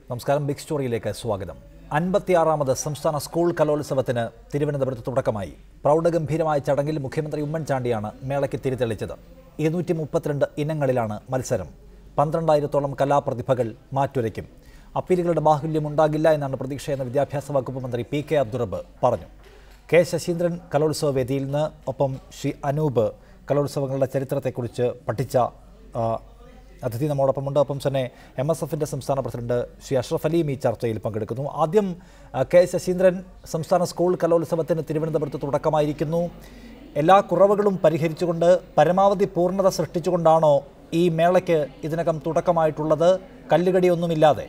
നമസ്കാരം ബിഗ് സ്റ്റോറിയിലേക്ക് സ്വാഗതം അൻപത്തിയാറാമത് സംസ്ഥാന സ്കൂൾ കലോത്സവത്തിന് തിരുവനന്തപുരത്ത് തുടക്കമായി പ്രൗഢഗംഭീരമായ ചടങ്ങിൽ മുഖ്യമന്ത്രി ഉമ്മൻചാണ്ടിയാണ് മേളയ്ക്ക് തിരിതെളിച്ചത് ഇരുന്നൂറ്റി മുപ്പത്തിരണ്ട് ഇനങ്ങളിലാണ് മത്സരം പന്ത്രണ്ടായിരത്തോളം കലാപ്രതിഭകൾ മാറ്റുരയ്ക്കും അപ്പീലുകളുടെ ബാഹുല്യം ഉണ്ടാകില്ല എന്നാണ് പ്രതീക്ഷയെന്ന് വിദ്യാഭ്യാസ വകുപ്പ് മന്ത്രി പി കെ അബ്ദുറബ് പറഞ്ഞു കെ ശശീന്ദ്രൻ കലോത്സവ വേദിയിൽ നിന്ന് ഒപ്പം ശ്രീ അനൂപ് കലോത്സവങ്ങളുടെ ചരിത്രത്തെക്കുറിച്ച് പഠിച്ച ആ, അതിഥി നമ്മോടൊപ്പമുണ്ട് ഒപ്പം തന്നെ എം എസ് എഫിൻ്റെ സംസ്ഥാന പ്രസിഡന്റ് ശ്രീ അഷ്റഫ് അലിയും ഈ ചർച്ചയിൽ പങ്കെടുക്കുന്നു ആദ്യം ആ, കെ ശശീന്ദ്രൻ സംസ്ഥാന സ്കൂൾ കലോത്സവത്തിന് തിരുവനന്തപുരത്ത് തുടക്കമായിരിക്കുന്നു എല്ലാ കുറവുകളും പരിഹരിച്ചുകൊണ്ട് പരമാവധി പൂർണ്ണത സൃഷ്ടിച്ചുകൊണ്ടാണോ ഈ മേളയ്ക്ക് ഇതിനകം തുടക്കമായിട്ടുള്ളത് കല്ലുകടിയൊന്നുമില്ലാതെ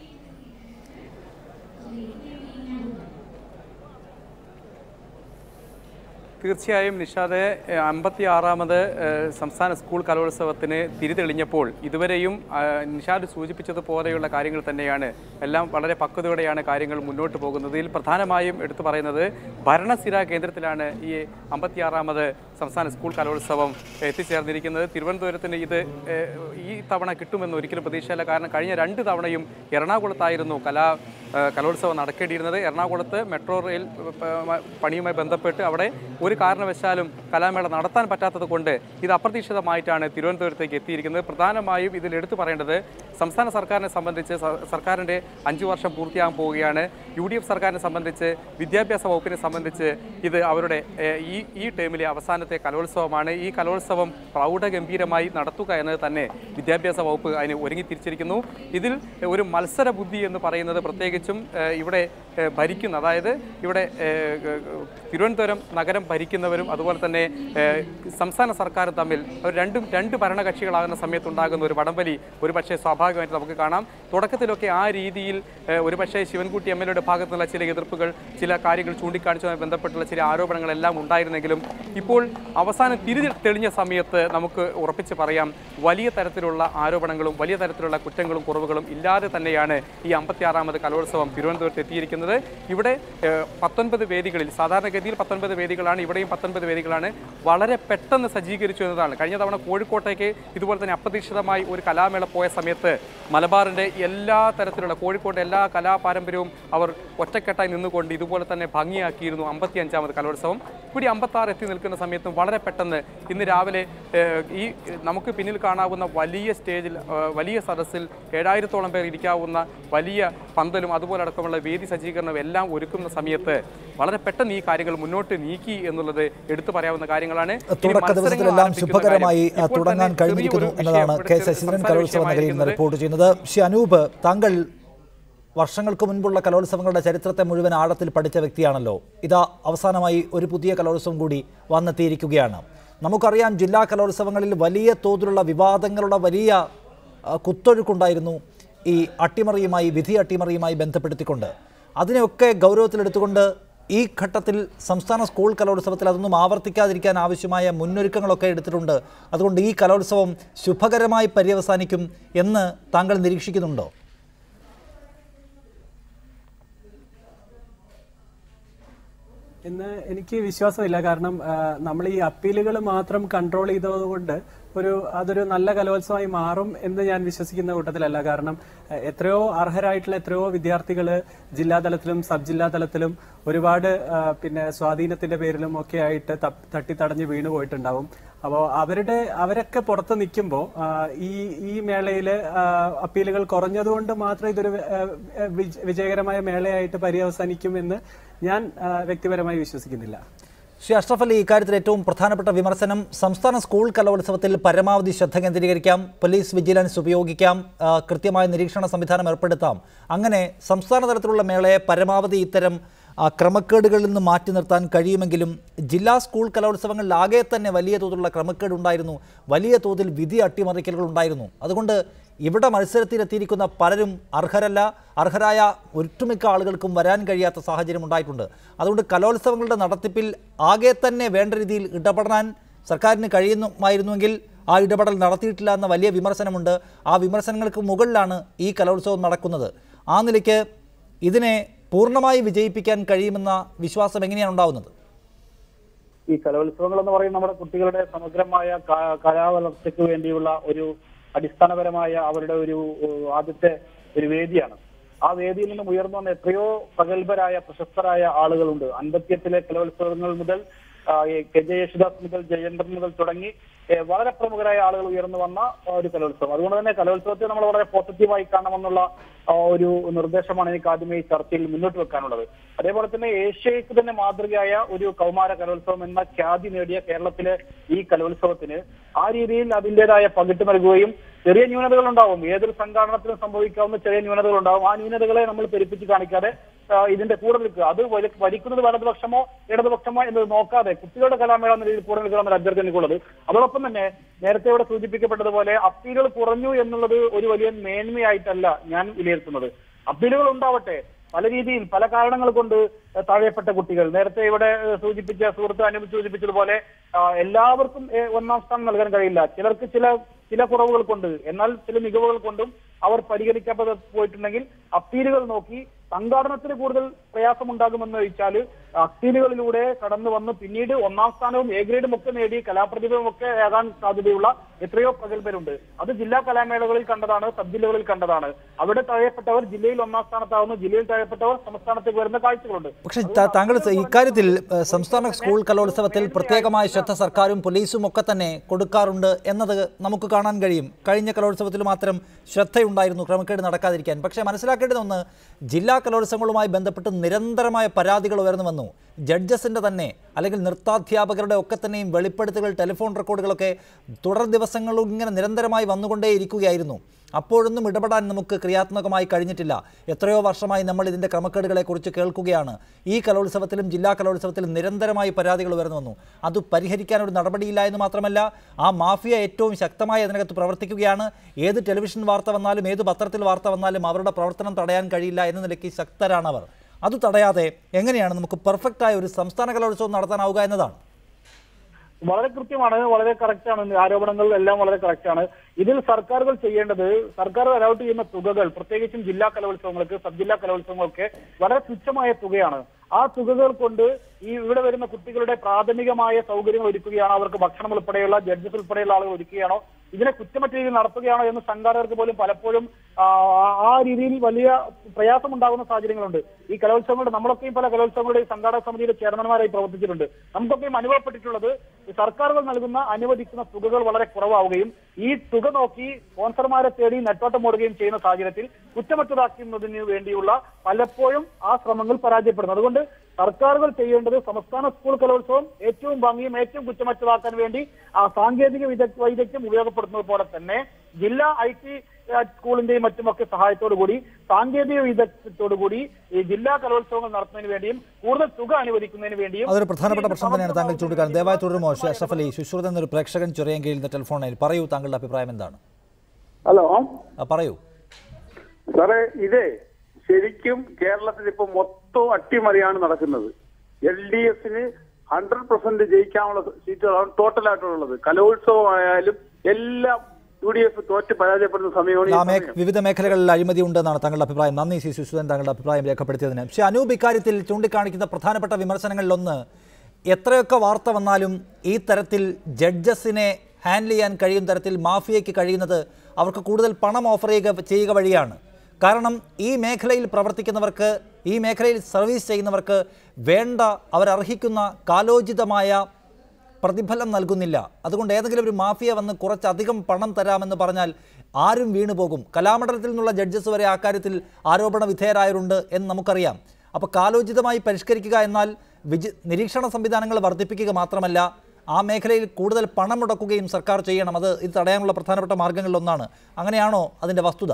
തീർച്ചയായും നിഷാദെ അമ്പത്തി ആറാമത് സംസ്ഥാന സ്കൂൾ കലോത്സവത്തിന് തിരിതെളിഞ്ഞപ്പോൾ ഇതുവരെയും ആ, നിഷാദ് സൂചിപ്പിച്ചതുപോലെയുള്ള കാര്യങ്ങൾ തന്നെയാണ് എല്ലാം വളരെ പക്വതയോടെയാണ് കാര്യങ്ങൾ മുന്നോട്ട് പോകുന്നത് ഇതിൽ പ്രധാനമായും എടുത്തു പറയുന്നത് ഭരണസ്ഥിര കേന്ദ്രത്തിലാണ് ഈ അമ്പത്തിയാറാമത് സംസ്ഥാന സ്കൂൾ കലോത്സവം എത്തിച്ചേർന്നിരിക്കുന്നത് തിരുവനന്തപുരത്തിന് ഇത് ഏഹ്, ഈ തവണ കിട്ടുമെന്ന് ഒരിക്കലും പ്രതീക്ഷയില്ല കാരണം കഴിഞ്ഞ രണ്ട് തവണയും എറണാകുളത്തായിരുന്നു കലാ ഏഹ്, കലോത്സവം നടക്കേണ്ടിയിരുന്നത് എറണാകുളത്ത് മെട്രോ റെയിൽ ഏഹ്, പണിയുമായി ബന്ധപ്പെട്ട് അവിടെ ഒരു കാരണവശാലും കലാമേള നടത്താൻ പറ്റാത്തത് കൊണ്ട് ഇത് അപ്രതീക്ഷിതമായിട്ടാണ് തിരുവനന്തപുരത്തേക്ക് എത്തിയിരിക്കുന്നത് പ്രധാനമായും ഇതിൽ എടുത്തു പറയേണ്ടത് സംസ്ഥാന സർക്കാരിനെ സംബന്ധിച്ച് സ- സർക്കാരിൻ്റെ അഞ്ചു വർഷം പൂർത്തിയാകാൻ പോവുകയാണ് യു ഡി എഫ് സർക്കാരിനെ സംബന്ധിച്ച് വിദ്യാഭ്യാസ വകുപ്പിനെ സംബന്ധിച്ച് ഇത് അവരുടെ ഏഹ്, ഈ ഈ ടേമിലെ അവസാനത്തെ കലോത്സവമാണ് ഈ കലോത്സവം പ്രൗഢഗംഭീരമായി നടത്തുക എന്നത് തന്നെ വിദ്യാഭ്യാസ വകുപ്പ് അതിന് ഒരുങ്ങി തിരിച്ചിരിക്കുന്നു ഇതിൽ ഒരു മത്സര ബുദ്ധി എന്ന് പറയുന്നത് പ്രത്യേകിച്ചും ഏഹ്, ഇവിടെ ഏഹ്, ഭരിക്കുന്ന അതായത് ഇവിടെ ഏഹ്, ഏഹ്, തിരുവനന്തപുരം നഗരം ഭരിക്കുന്നവരും അതുപോലെ തന്നെ ഏഹ്, സംസ്ഥാന സർക്കാരും തമ്മിൽ അവർ രണ്ടും രണ്ട് ഭരണകക്ഷികളാകുന്ന സമയത്തുണ്ടാകുന്ന ഒരു വടംവലി ഒരു പക്ഷേ സ്വാഭാവികമായിട്ട് നമുക്ക് കാണാം തുടക്കത്തിലൊക്കെ ആ രീതിയിൽ ഏഹ്, ഒരു പക്ഷേ ശിവൻകുട്ടി എം എൽ എയുടെ ഭാഗത്തു നിന്നുള്ള ചില എതിർപ്പുകൾ ചില കാര്യങ്ങൾ ചൂണ്ടിക്കാണിച്ചതുമായി ബന്ധപ്പെട്ടുള്ള ചില ആരോപണങ്ങളെല്ലാം ഉണ്ടായിരുന്നെങ്കിലും ഇപ്പോൾ അവസാനം തിരി തെളിഞ്ഞ സമയത്ത് നമുക്ക് ഉറപ്പിച്ച് പറയാം വലിയ തരത്തിലുള്ള ആരോപണങ്ങളും വലിയ തരത്തിലുള്ള കുറ്റങ്ങളും കുറവുകളും ഇല്ലാതെ തന്നെയാണ് ഈ അമ്പത്തിയാറാമത് കലോത്സവം തിരുവനന്തപുരത്ത് എത്തിയിരിക്കുന്നത് ഇവിടെ ഏഹ്, പത്തൊൻപത് വേദികളിൽ സാധാരണഗതിയിൽ പത്തൊൻപത് വേദികളാണ് ഇവിടെയും പത്തൊൻപത് വേദികളാണ് വളരെ പെട്ടെന്ന് സജ്ജീകരിച്ചു എന്നതാണ് കഴിഞ്ഞ തവണ കോഴിക്കോട്ടേക്ക് ഇതുപോലെ തന്നെ അപ്രതീക്ഷിതമായി ഒരു കലാമേള പോയ സമയത്ത് മലബാറിൻ്റെ എല്ലാ തരത്തിലുള്ള കോഴിക്കോട്ടെ എല്ലാ കലാപാരമ്പര്യവും അവർ ഒറ്റക്കെട്ടായി നിന്നുകൊണ്ട് ഇതുപോലെ തന്നെ ഭംഗിയാക്കിയിരുന്നു അമ്പത്തി അഞ്ചാമത് കലോത്സവം ഇവിടെ അമ്പത്താറ് എത്തി നിൽക്കുന്ന സമയത്തും വളരെ പെട്ടെന്ന് ഇന്ന് രാവിലെ ഏഹ്, ഈ നമുക്ക് പിന്നിൽ കാണാവുന്ന വലിയ സ്റ്റേജിൽ ഏഹ്, വലിയ സദസ്സിൽ ഏഴായിരത്തോളം പേർ ഇരിക്കാവുന്ന വലിയ പന്തലും അതുപോലെ അടക്കമുള്ള വേദി സജ്ജീകരണം എല്ലാം ഒരുക്കുന്ന സമയത്ത് വളരെ പെട്ടെന്ന് ഈ കാര്യങ്ങൾ മുന്നോട്ട് നീക്കി എന്നുള്ളത് എടുത്തു പറയാവുന്ന കാര്യങ്ങളാണ് ഇനി തുടക്ക മത്സരങ്ങൾ ദിവസത്തിലെല്ലാം ആരംഭിക്കുന്ന ശുഭകരമായി കാര്യം. ഇപ്പോൾ തുടങ്ങാൻ തന്നെ കഴിഞ്ഞിരിക്കുന്നു ചെറിയൊരു എന്നതാണ് വിഷയം കെ ഇവിടെ ശശീന്ദ്രൻ സംസാര കലോത്സവ നഗരിയിൽ നിന്ന് വിഷയമായിരിക്കുന്നത് റിപ്പോർട്ട് ചെയ്യുന്നത് ശ്രീ അനൂപ് താങ്കൾ വർഷങ്ങൾക്ക് മുൻപുള്ള കലോത്സവങ്ങളുടെ ചരിത്രത്തെ മുഴുവൻ ആഴത്തിൽ പഠിച്ച വ്യക്തിയാണല്ലോ ഇതാ അവസാനമായി ഒരു പുതിയ കലോത്സവം കൂടി വന്നെത്തിയിരിക്കുകയാണ് നമുക്കറിയാം ജില്ലാ കലോത്സവങ്ങളിൽ വലിയ തോതിലുള്ള വിവാദങ്ങളുടെ വലിയ ആ, കുത്തൊഴുക്കുണ്ടായിരുന്നു ഈ അട്ടിമറിയുമായി വിധി അട്ടിമറിയുമായി ബന്ധപ്പെടുത്തിക്കൊണ്ട് അതിനെയൊക്കെ ഗൗരവത്തിലെടുത്തുകൊണ്ട് ഈ ഘട്ടത്തിൽ സംസ്ഥാന സ്കൂൾ കലോത്സവത്തിൽ അതൊന്നും ആവർത്തിക്കാതിരിക്കാൻ ആവശ്യമായ മുന്നൊരുക്കങ്ങളൊക്കെ എടുത്തിട്ടുണ്ട് അതുകൊണ്ട് ഈ കലോത്സവം ശുഭകരമായി പര്യവസാനിക്കും എന്ന് താങ്കൾ നിരീക്ഷിക്കുന്നുണ്ടോ എന്ന് എനിക്ക് വിശ്വാസമില്ല കാരണം നമ്മൾ ഈ അപ്പീലുകൾ മാത്രം കൺട്രോൾ ചെയ്തതുകൊണ്ട് ഒരു അതൊരു നല്ല കലോത്സവമായി മാറും എന്ന് ഞാൻ വിശ്വസിക്കുന്ന കൂട്ടത്തിലല്ല കാരണം ആ, എത്രയോ അർഹരായിട്ടുള്ള എത്രയോ വിദ്യാർത്ഥികൾ ജില്ലാതലത്തിലും സബ് ജില്ലാ തലത്തിലും ഒരുപാട് ആ, പിന്നെ സ്വാധീനത്തിന്റെ പേരിലും ഒക്കെ ആയിട്ട് തപ്പ് തട്ടി തടഞ്ഞ് വീണു പോയിട്ടുണ്ടാവും അപ്പോൾ അവരുടെ അവരൊക്കെ പുറത്ത് നിൽക്കുമ്പോൾ ഈ ഈ മേളയില് ആ, അപ്പീലുകൾ കുറഞ്ഞതുകൊണ്ട് മാത്രം ഇതൊരു ആ, വിജ- വിജയകരമായ മേളയായിട്ട് പര്യവസാനിക്കുമെന്ന് ഞാൻ ആ, വ്യക്തിപരമായി വിശ്വസിക്കുന്നില്ല ശ്രീ അഷ്റഫ് അലി ഇക്കാര്യത്തിൽ ഏറ്റവും പ്രധാനപ്പെട്ട വിമർശനം സംസ്ഥാന സ്കൂൾ കലോത്സവത്തിൽ പരമാവധി ശ്രദ്ധ കേന്ദ്രീകരിക്കാം പോലീസ് വിജിലൻസ് ഉപയോഗിക്കാം ആ, കൃത്യമായ നിരീക്ഷണ സംവിധാനം ഏർപ്പെടുത്താം അങ്ങനെ സംസ്ഥാന തലത്തിലുള്ള മേളയെ പരമാവധി ഇത്തരം ആ, ക്രമക്കേടുകളിൽ നിന്ന് മാറ്റി നിർത്താൻ കഴിയുമെങ്കിലും ജില്ലാ സ്കൂൾ കലോത്സവങ്ങളിലാകെ തന്നെ വലിയ തോതിലുള്ള ക്രമക്കേട് ഉണ്ടായിരുന്നു വലിയ തോതിൽ വിധി അട്ടിമറിക്കലുകൾ ഉണ്ടായിരുന്നു അതുകൊണ്ട് ഇവിടെ മത്സരത്തിലെത്തിയിരിക്കുന്ന പലരും അർഹരല്ല അർഹരായ ഒട്ടുമിക്ക ആളുകൾക്കും വരാൻ കഴിയാത്ത സാഹചര്യം ഉണ്ടായിട്ടുണ്ട് അതുകൊണ്ട് കലോത്സവങ്ങളുടെ നടത്തിപ്പിൽ ആകെ തന്നെ വേണ്ട രീതിയിൽ ഇടപെടാൻ സർക്കാരിന് കഴിയുന്നുമായിരുന്നുവെങ്കിൽ ആ ഇടപെടൽ നടത്തിയിട്ടില്ല എന്ന വലിയ വിമർശനമുണ്ട് ആ വിമർശനങ്ങൾക്ക് മുകളിലാണ് ഈ കലോത്സവം നടക്കുന്നത് ആ നിലയ്ക്ക് ഇതിനെ പൂർണ്ണമായി വിജയിപ്പിക്കാൻ കഴിയുമെന്ന വിശ്വാസം എങ്ങനെയാണ് ഉണ്ടാവുന്നത് ഈ കലോത്സവങ്ങൾ എന്ന് പറയുന്നത് നമ്മുടെ കുട്ടികളുടെ സമഗ്രമായ ക- കലാവളർച്ചയ്ക്ക് വേണ്ടിയുള്ള ഒരു അടിസ്ഥാനപരമായ അവരുടെ ഒരു ഏഹ്, ആദ്യത്തെ ഒരു വേദിയാണ് ആ വേദിയിൽ നിന്നും ഉയർന്നു വന്ന എത്രയോ പ്രഗത്ഭരായ പ്രശസ്തരായ ആളുകളുണ്ട് അൻപത്തിയെട്ടിലെ കലോത്സവങ്ങൾ മുതൽ ആ, ഈ കെ ജെ യേശുദാസ് മുതൽ ജയേന്ദ്രൻ മുതൽ തുടങ്ങി ഏ, വളരെ പ്രമുഖരായ ആളുകൾ ഉയർന്നു വന്ന ആ, ഒരു കലോത്സവം അതുകൊണ്ട് തന്നെ കലോത്സവത്തെ നമ്മൾ വളരെ പോസിറ്റീവായി കാണണമെന്നുള്ള ആ, ഒരു നിർദ്ദേശമാണ് എനിക്ക് ആദ്യമേ ഈ ചർച്ചയിൽ മുന്നോട്ട് വെക്കാനുള്ളത് അതേപോലെ തന്നെ ഏഷ്യയ്ക്ക് തന്നെ മാതൃകയായ ഒരു കൗമാര കലോത്സവം എന്ന ഖ്യാതി നേടിയ കേരളത്തിലെ ഈ കലോത്സവത്തിന് ആ രീതിയിൽ അതിൻ്റെതായ പകിട്ട് നൽകുകയും ചെറിയ ന്യൂനതകൾ ഉണ്ടാവും ഏതൊരു സംഘാടനത്തിലും സംഭവിക്കാവുന്ന ചെറിയ ന്യൂനതകൾ ഉണ്ടാവും ആ ന്യൂനതകളെ നമ്മൾ പെരുപ്പിച്ച് കാണിക്കാതെ ആ, ഇതിന്റെ കൂടെ നിൽക്കുക അത് വലി- ഭരിക്കുന്നത് വലതുപക്ഷമോ ഇടതുപക്ഷമോ എന്നത് നോക്കാതെ കുട്ടികളുടെ കലാമേള എന്ന രീതിയിൽ കൂടെ നിൽക്കണം എന്നൊരു അഭ്യർത്ഥന എനിക്കുള്ളത് അതോടൊപ്പം തന്നെ നേരത്തെ ഇവിടെ സൂചിപ്പിക്കപ്പെട്ടതുപോലെ അപ്പീലുകൾ കുറഞ്ഞു എന്നുള്ളത് ഒരു വലിയ മേന്മയായിട്ടല്ല ഞാൻ വിലയിരുത്തുന്നത് അപ്പീലുകൾ ഉണ്ടാവട്ടെ പല രീതിയിൽ പല കാരണങ്ങൾ കൊണ്ട് താഴെപ്പെട്ട കുട്ടികൾ നേരത്തെ ഇവിടെ ഏഹ്, സൂചിപ്പിച്ച സുഹൃത്ത് അനുപ് സൂചിപ്പിച്ചതുപോലെ ആ, എല്ലാവർക്കും ഏഹ്, ഒന്നാം സ്ഥാനം നൽകാൻ കഴിയില്ല ചിലർക്ക് ചില ചില കുറവുകൾ കൊണ്ട് എന്നാൽ ചില മികവുകൾ കൊണ്ടും അവർ പരിഗണിക്കപ്പെട്ട് പോയിട്ടുണ്ടെങ്കിൽ അപ്പീലുകൾ നോക്കി സംഘാടനത്തിന് കൂടുതൽ പ്രയാസമുണ്ടാകുമെന്ന് വെച്ചാൽ അപ്പീലുകളിലൂടെ കടന്നു വന്ന് പിന്നീട് ഒന്നാം സ്ഥാനവും എ ഗ്രേഡും ഒക്കെ നേടി കലാപ്രതിഭയും ഒക്കെ ആകാൻ സാധ്യതയുള്ള എത്രയോ പ്രഗത്ഭരുണ്ട് അത് ജില്ലാ കലാമേളകളിൽ കണ്ടതാണ് സബ് ജില്ലകളിൽ കണ്ടതാണ് അവിടെ താഴെപ്പെട്ടവർ ജില്ലയിൽ ഒന്നാം സ്ഥാനത്താവുന്നു ജില്ലയിൽ താഴെപ്പെട്ടവർ സംസ്ഥാനത്തേക്ക് വരുന്ന കാഴ്ചകളുണ്ട് പക്ഷേ ത- താങ്കൾ സ- ഇക്കാര്യത്തിൽ ഏഹ്, സംസ്ഥാന സ്കൂൾ കലോത്സവത്തിൽ പ്രത്യേകമായ ശ്രദ്ധ സർക്കാരും പോലീസും ഒക്കെ തന്നെ കൊടുക്കാറുണ്ട് എന്നത് നമുക്ക് കാണാൻ കഴിയും കഴിഞ്ഞ കലോത്സവത്തിൽ മാത്രം ശ്രദ്ധയുണ്ടായിരുന്നു ക്രമക്കേട് നടക്കാതിരിക്കാൻ പക്ഷേ മനസ്സിലാക്കേണ്ടത് ഒന്ന് ജില്ലാ കലോത്സവങ്ങളുമായി ബന്ധപ്പെട്ട് നിരന്തരമായ പരാതികൾ ഉയർന്നു വന്നു ജഡ്ജസിൻ്റെ തന്നെ അല്ലെങ്കിൽ നൃത്താധ്യാപകരുടെ ഒക്കെ തന്നെയും വെളിപ്പെടുത്തലുകൾ ടെലിഫോൺ റെക്കോർഡുകളൊക്കെ തുടർ ദിവസങ്ങളും ഇങ്ങനെ നിരന്തരമായി വന്നുകൊണ്ടേയിരിക്കുകയായിരുന്നു അപ്പോഴൊന്നും ഇടപെടാൻ നമുക്ക് ക്രിയാത്മകമായി കഴിഞ്ഞിട്ടില്ല എത്രയോ വർഷമായി നമ്മൾ ഇതിൻ്റെ ക്രമക്കേടുകളെക്കുറിച്ച് കേൾക്കുകയാണ് ഈ കലോത്സവത്തിലും ജില്ലാ കലോത്സവത്തിലും നിരന്തരമായി പരാതികൾ ഉയർന്നു വന്നു അത് പരിഹരിക്കാൻ ഒരു നടപടിയില്ല എന്ന് മാത്രമല്ല ആ മാഫിയ ഏറ്റവും ശക്തമായി അതിനകത്ത് പ്രവർത്തിക്കുകയാണ് ഏത് ടെലിവിഷൻ വാർത്ത വന്നാലും ഏത് പത്രത്തിൽ വാർത്ത വന്നാലും അവരുടെ പ്രവർത്തനം തടയാൻ കഴിയില്ല എന്ന നിലയ്ക്ക് ശക്തരാണവർ അത് തടയാതെ എങ്ങനെയാണ് നമുക്ക് പെർഫെക്റ്റായ ഒരു സംസ്ഥാന കലോത്സവം നടത്താനാവുക എന്നതാണ് വളരെ കൃത്യമാണ് വളരെ കറക്റ്റ് ആണ് ആരോപണങ്ങൾ എല്ലാം വളരെ കറക്റ്റ് ആണ് ഇതിൽ സർക്കാരുകൾ ചെയ്യേണ്ടത് സർക്കാർ അലൗട്ട് ചെയ്യുന്ന തുകകൾ പ്രത്യേകിച്ചും ജില്ലാ കലോത്സവങ്ങൾക്ക് സബ് ജില്ലാ കലോത്സവങ്ങൾക്ക് വളരെ തുച്ഛമായ തുകയാണ് ആ തുകകൾ കൊണ്ട് ഈ ഇവിടെ വരുന്ന കുട്ടികളുടെ പ്രാഥമികമായ സൗകര്യങ്ങൾ ഒരുക്കുകയാണോ അവർക്ക് ഭക്ഷണം ഉൾപ്പെടെയുള്ള ജഡ്ജസ് ഉൾപ്പെടെയുള്ള ആളുകൾ ഒരുക്കുകയാണോ ഇതിനെ കുറ്റമറ്റ രീതിയിൽ നടത്തുകയാണോ എന്ന് സംഘാടകർക്ക് പോലും പലപ്പോഴും ആ, ആ രീതിയിൽ വലിയ പ്രയാസമുണ്ടാകുന്ന സാഹചര്യങ്ങളുണ്ട് ഈ കലോത്സവങ്ങളുടെ നമ്മളൊക്കെയും പല കലോത്സവങ്ങളുടെയും സംഘാടക സമിതിയുടെ ചെയർമാൻമാരായി പ്രവർത്തിച്ചിട്ടുണ്ട് നമുക്കൊക്കെയും അനുഭവപ്പെട്ടിട്ടുള്ളത് ഈ സർക്കാരുകൾ നൽകുന്ന അനുവദിക്കുന്ന തുകകൾ വളരെ കുറവാവുകയും ഈ തുക നോക്കി സ്പോൺസർമാരെ തേടി നെട്ടോട്ടം ഓടുകയും ചെയ്യുന്ന സാഹചര്യത്തിൽ കുറ്റമറ്റതാക്കുന്നതിന് വേണ്ടിയുള്ള പലപ്പോഴും ആ ശ്രമങ്ങൾ പരാജയപ്പെടുന്നു അതുകൊണ്ട് സർക്കാരുകൾ ചെയ്യേണ്ടത് സംസ്ഥാന സ്കൂൾ കലോത്സവം ഏറ്റവും ഭംഗിയും ഏറ്റവും കുറ്റമറ്റതാക്കാൻ വേണ്ടി ആ സാങ്കേതിക വിദഗ് വൈദഗ്ധ്യം ഉപയോഗപ്പെടുത്തുന്നത് പോലെ തന്നെ ജില്ലാ ഐ ടി സ്കൂളിന്റെയും മറ്റുമൊക്കെ സഹായത്തോടു കൂടി സാങ്കേതിക വിദഗ്ധത്തോടു കൂടി ഈ ജില്ലാ കലോത്സവങ്ങൾ നടത്തുന്നതിന് വേണ്ടിയും കൂടുതൽ തുക അനുവദിക്കുന്നതിന് വേണ്ടിയും അതൊരു പ്രധാനപ്പെട്ട പ്രശ്നം തന്നെയാണ് താങ്കൾ ചൂണ്ടിക്കാണുന്നത് ദയവായി തുടരുമോ ശ്രീ അഷ്റഫ് അലി ശുശ്രൂത എന്നൊരു പ്രേക്ഷകൻ ചെറിയ കീഴിൽ ടെലിഫോണിൽ പറയൂ താങ്കളുടെ അഭിപ്രായം എന്താണ് ഹലോ ആ, പറയൂ സാറേ ഇതേ ശരിക്കും കേരളത്തിൽ ഇപ്പൊ മൊത്തം അട്ടിമറിയാണ് നടക്കുന്നത് എൽ ഡി എഫിന് ഹൺഡ്രഡ് പെർസെന്റ് ജയിക്കാനുള്ള സീറ്റുകളാണ് ടോട്ടലായിട്ടുള്ളത് കലോത്സവമായാലും എല്ലാം യു ഡി എഫ് തോറ്റ് പരാജയപ്പെടുന്ന സമയമാണ് ഈ ആ മേ സമയം. വിവിധ മേഖലകളിൽ അഴിമതി ഉണ്ടെന്നാണ് താങ്കളുടെ അഭിപ്രായം നന്ദി സി സുസുധൻ താങ്കളുടെ അഭിപ്രായം രേഖപ്പെടുത്തിയതിന് പക്ഷേ അനൂപ് ഇക്കാര്യത്തിൽ ചൂണ്ടിക്കാണിക്കുന്ന പ്രധാനപ്പെട്ട വിമർശനങ്ങളിലൊന്ന് എത്രയൊക്കെ വാർത്ത വന്നാലും ഈ തരത്തിൽ ജഡ്ജസിനെ ഹാൻഡിൽ ചെയ്യാൻ കഴിയുന്ന തരത്തിൽ മാഫിയയ്ക്ക് കഴിയുന്നത് അവർക്ക് കൂടുതൽ പണം ഓഫർ ചെയ്യുക ചെയ്യുക വഴിയാണ് കാരണം ഈ മേഖലയിൽ പ്രവർത്തിക്കുന്നവർക്ക് ഈ മേഖലയിൽ സർവീസ് ചെയ്യുന്നവർക്ക് വേണ്ട അവരർഹിക്കുന്ന കാലോചിതമായ പ്രതിഫലം നൽകുന്നില്ല അതുകൊണ്ട് ഏതെങ്കിലും ഒരു മാഫിയ വന്ന് കുറച്ചധികം പണം തരാമെന്ന് പറഞ്ഞാൽ ആരും വീണു പോകും കലാമണ്ഡലത്തിൽ നിന്നുള്ള ജഡ്ജസ് വരെ ആ കാര്യത്തിൽ ആരോപണ വിധേയരായവരുണ്ട് എന്ന് നമുക്കറിയാം അപ്പോൾ കാലോചിതമായി പരിഷ്കരിക്കുക എന്നാൽ വിജി നിരീക്ഷണ സംവിധാനങ്ങൾ വർദ്ധിപ്പിക്കുക മാത്രമല്ല ആ മേഖലയിൽ കൂടുതൽ പണം മുടക്കുകയും സർക്കാർ ചെയ്യണം അത് ഇത് തടയാനുള്ള പ്രധാനപ്പെട്ട മാർഗങ്ങളിലൊന്നാണ് അങ്ങനെയാണോ അതിൻ്റെ വസ്തുത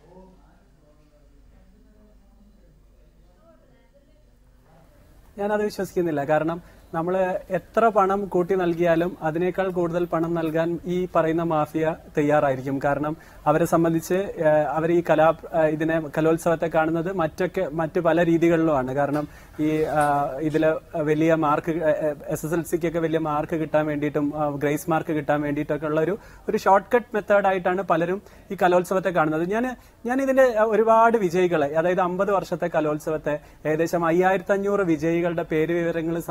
ഞാനത് വിശ്വസിക്കുന്നില്ല കാരണം നമ്മൾ എത്ര പണം കൂട്ടി നൽകിയാലും അതിനേക്കാൾ കൂടുതൽ പണം നൽകാൻ ഈ പറയുന്ന മാഫിയ തയ്യാറായിരിക്കും കാരണം അവരെ സംബന്ധിച്ച് അവർ ഈ കലാ ആ, ഇതിനെ കലോത്സവത്തെ കാണുന്നത് മറ്റൊക്കെ മറ്റു പല രീതികളിലുമാണ് കാരണം ഈ ആ, ഇതില് വലിയ മാർക്ക് എസ് എസ് എൽ സിക്കൊക്കെ വലിയ മാർക്ക് കിട്ടാൻ വേണ്ടിയിട്ടും ആ, ഗ്രേസ് മാർക്ക് കിട്ടാൻ വേണ്ടിയിട്ടൊക്കെ ഉള്ള ഒരു ഒരു ഷോർട്ട് കട്ട് മെത്തേഡായിട്ടാണ് പലരും ഈ കലോത്സവത്തെ കാണുന്നത് ഞാൻ ഞാൻ ഇതിന്റെ ആ, ഒരുപാട് വിജയികളെ അതായത് അമ്പത് വർഷത്തെ കലോത്സവത്തെ ഏകദേശം അയ്യായിരത്തി അഞ്ഞൂറ് വിജയികളുടെ പേര് വിവരങ്ങൾ സമാഹരിച്ച